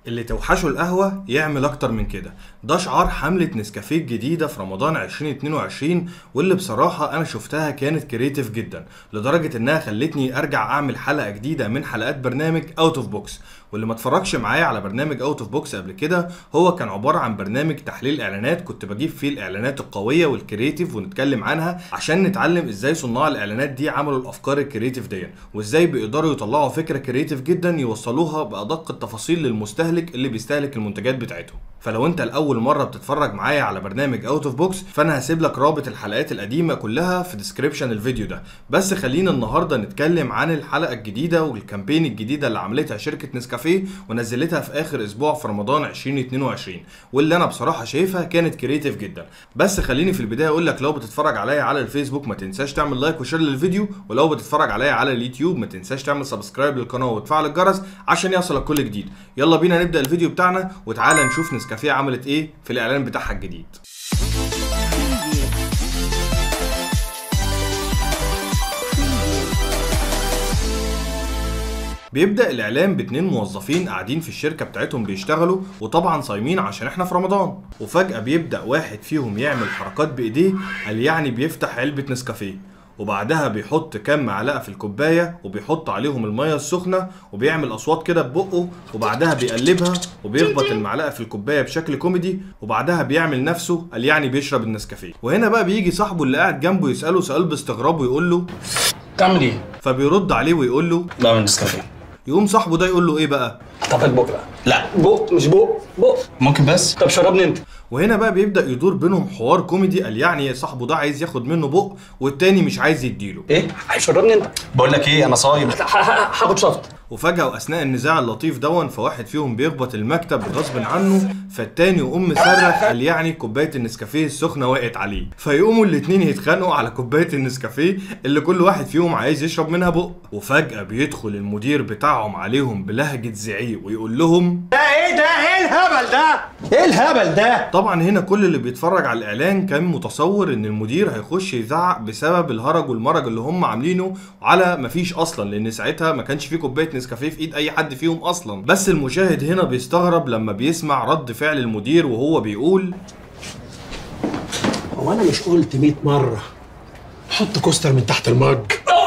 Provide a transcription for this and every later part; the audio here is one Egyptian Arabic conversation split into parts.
اللي توحشه القهوة يعمل أكتر من كده ده شعار حملة نسكافيه الجديدة في رمضان 2022 واللي بصراحة أنا شفتها كانت كريتيف جدا لدرجة إنها خلتني أرجع أعمل حلقة جديدة من حلقات برنامج أوت أوف بوكس واللي ما اتفرجش معايا على برنامج اوت اوف بوكس قبل كده هو كان عباره عن برنامج تحليل اعلانات كنت بجيب فيه الاعلانات القويه والكريتيف ونتكلم عنها عشان نتعلم ازاي صناع الاعلانات دي عملوا الافكار الكريتيف دي وازاي بيقدروا يطلعوا فكره كريتيف جدا يوصلوها بادق التفاصيل للمستهلك اللي بيستهلك المنتجات بتاعتهم فلو انت لاول مره بتتفرج معايا على برنامج اوت اوف بوكس فانا هسيب لك رابط الحلقات القديمه كلها في ديسكريبشن الفيديو ده بس خلينا النهارده نتكلم عن الحلقه الجديده والكامبين الجديده اللي عملتها شركه نسكافيه ونزلتها في اخر اسبوع في رمضان 2022 واللي انا بصراحه شايفها كانت كريتيف جدا بس خليني في البدايه اقول لك لو بتتفرج عليا على الفيسبوك ما تنساش تعمل لايك وشير للفيديو ولو بتتفرج عليا على اليوتيوب ما تنساش تعمل سبسكرايب للقناه وتفعل الجرس عشان يصلك كل جديد يلا بينا نبدا الفيديو بتاعنا وتعالى نشوف نسكافيه عملت ايه في الاعلان بتاعها الجديد بيبدا الاعلان باتنين موظفين قاعدين في الشركه بتاعتهم بيشتغلوا وطبعا صايمين عشان احنا في رمضان وفجاه بيبدا واحد فيهم يعمل حركات بايديه قال يعني بيفتح علبه نسكافيه وبعدها بيحط كام معلقه في الكوبايه وبيحط عليهم الميه السخنه وبيعمل اصوات كده ببقه وبعدها بيقلبها وبيخبط المعلقه في الكوبايه بشكل كوميدي وبعدها بيعمل نفسه قال يعني بيشرب النسكافيه وهنا بقى بيجي صاحبه اللي قاعد جنبه يساله سؤال باستغراب ويقول له تعمل ايه؟ فبيرد عليه ويقول له بعمل نسكافيه يقوم صاحبه ده يقول له ايه بقى طب بق بقى لا بق مش بق بق ممكن بس طب شربني انت وهنا بقى بيبدا يدور بينهم حوار كوميدي قال يعني صاحبه ده عايز ياخد منه بق والتاني مش عايز يديله ايه هيشربني انت بقول لك ايه انا صايم ه- ه- هاخد شفط وفجأة وأثناء النزاع اللطيف دون فواحد فيهم بيخبط المكتب غصب عنه فالتاني يقوم مصرخ قال يعني كوباية النسكافيه السخنة وقعت عليه فيقوموا الاتنين يتخانقوا على كوباية النسكافيه اللي كل واحد فيهم عايز يشرب منها بق وفجأة بيدخل المدير بتاعهم عليهم بلهجة زعيق ويقول لهم ايه ده ايه الهبل ده ايه الهبل ده طبعا هنا كل اللي بيتفرج على الاعلان كان متصور ان المدير هيخش يزعق بسبب الهرج والمرج اللي هم عاملينه على مفيش اصلا لان ساعتها ما كانش في كوبايه نسكافيه في ايد اي حد فيهم اصلا بس المشاهد هنا بيستغرب لما بيسمع رد فعل المدير وهو بيقول هو انا مش قلت 100 مره حط كوستر من تحت المج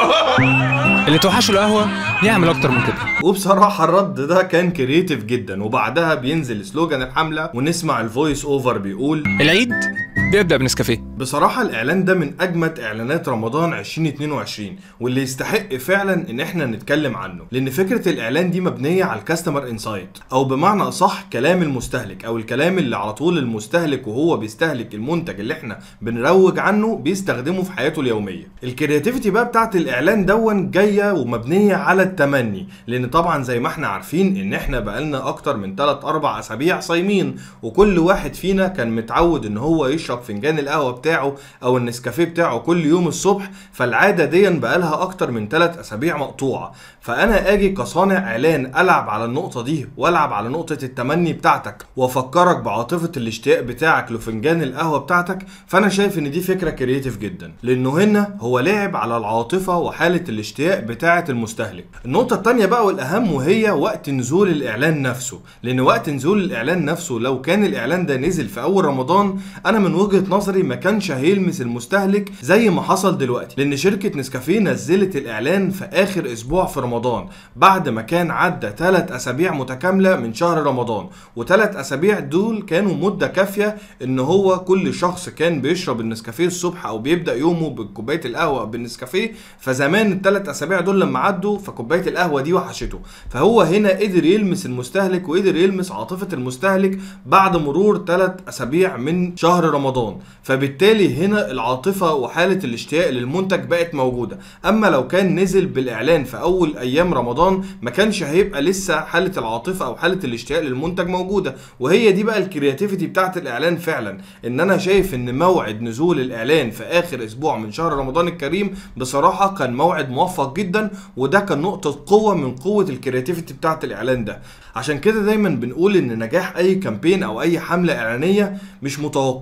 اللي توحشه القهوه يعمل اكتر من كده وبصراحة الرد ده كان كرييتيف جدا وبعدها بينزل سلوجان الحملة ونسمع الفويس اوفر بيقول العيد بيبدا بنسكافيه بصراحة الإعلان ده من أجمد إعلانات رمضان 2022 واللي يستحق فعلا إن إحنا نتكلم عنه لأن فكرة الإعلان دي مبنية على الكاستمر انسايت أو بمعنى أصح كلام المستهلك أو الكلام اللي على طول المستهلك وهو بيستهلك المنتج اللي إحنا بنروج عنه بيستخدمه في حياته اليومية الكرياتيفيتي بقى بتاعت الإعلان دون جاية ومبنية على التمني لأن طبعا زي ما إحنا عارفين إن إحنا بقالنا أكتر من 3 4 أسابيع صايمين وكل واحد فينا كان متعود إن هو يشرب فنجان القهوه بتاعه او النسكافيه بتاعه كل يوم الصبح فالعاده دي بقالها اكتر من 3 اسابيع مقطوعه فانا اجي كصانع اعلان العب على النقطه دي والعب على نقطه التمني بتاعتك وافكرك بعاطفه الاشتياق بتاعك لفنجان القهوه بتاعتك فانا شايف ان دي فكره كرييتيف جدا لانه هنا هو لعب على العاطفه وحاله الاشتياق بتاعه المستهلك النقطه الثانيه بقى والاهم وهي وقت نزول الاعلان نفسه لان وقت نزول الاعلان نفسه لو كان الاعلان ده نزل في اول رمضان انا من وجهه نظري ما كانش هيلمس المستهلك زي ما حصل دلوقتي لان شركه نسكافيه نزلت الاعلان في اخر اسبوع في رمضان بعد ما كان عدى ثلاث اسابيع متكامله من شهر رمضان وثلاث اسابيع دول كانوا مده كافيه ان هو كل شخص كان بيشرب النسكافيه الصبح او بيبدا يومه بكوبايه القهوه بالنسكافيه فزمان الثلاث اسابيع دول لما عدوا فكوبايه القهوه دي وحشته فهو هنا قدر يلمس المستهلك وقدر يلمس عاطفه المستهلك بعد مرور ثلاث اسابيع من شهر رمضان فبالتالي هنا العاطفه وحاله الاشتياق للمنتج بقت موجوده اما لو كان نزل بالاعلان في اول ايام رمضان ما كانش هيبقى لسه حاله العاطفه او حاله الاشتياق للمنتج موجوده وهي دي بقى الكرياتيفيتي بتاعت الاعلان فعلا ان انا شايف ان موعد نزول الاعلان في اخر اسبوع من شهر رمضان الكريم بصراحه كان موعد موفق جدا وده كان نقطه قوه من قوه الكرياتيفيتي بتاعت الاعلان ده عشان كده دايما بنقول ان نجاح اي كامبين او اي حمله اعلانيه مش متوقفه بس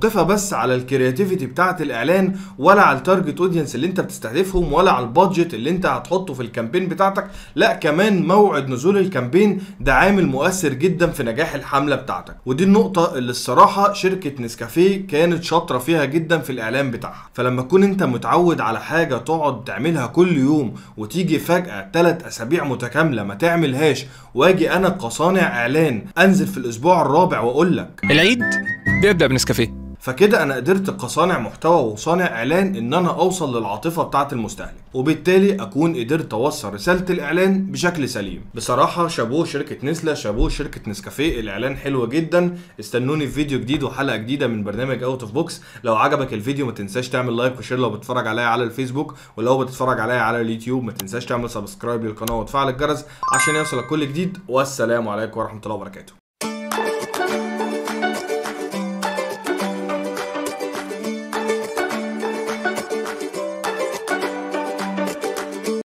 بس على الكرياتيفيتي بتاعه الاعلان ولا على التارجت اودينس اللي انت بتستهدفهم ولا على البادجت اللي انت هتحطه في الكامبين بتاعتك لا كمان موعد نزول الكامبين ده عامل مؤثر جدا في نجاح الحمله بتاعتك ودي النقطه اللي الصراحه شركه نسكافيه كانت شاطره فيها جدا في الاعلان بتاعها فلما تكون انت متعود على حاجه تقعد تعملها كل يوم وتيجي فجاه ثلاث اسابيع متكامله ما تعملهاش واجي انا كصانع اعلان انزل في الاسبوع الرابع واقول لك العيد بيبدأ بنسكافيه فكده انا قدرت كصانع محتوى وصانع اعلان ان انا اوصل للعاطفه بتاعه المستهلك وبالتالي اكون قدرت اوصل رساله الاعلان بشكل سليم بصراحه شابوه شركه نسله شابوه شركه نسكافيه الاعلان حلو جدا استنوني في فيديو جديد وحلقه جديده من برنامج اوت اوف بوكس لو عجبك الفيديو ما تنساش تعمل لايك وشير لو بتتفرج عليا على الفيسبوك ولو بتتفرج عليا على اليوتيوب ما تنساش تعمل سبسكرايب للقناه وتفعل الجرس عشان يوصلك كل جديد والسلام عليكم ورحمه الله وبركاته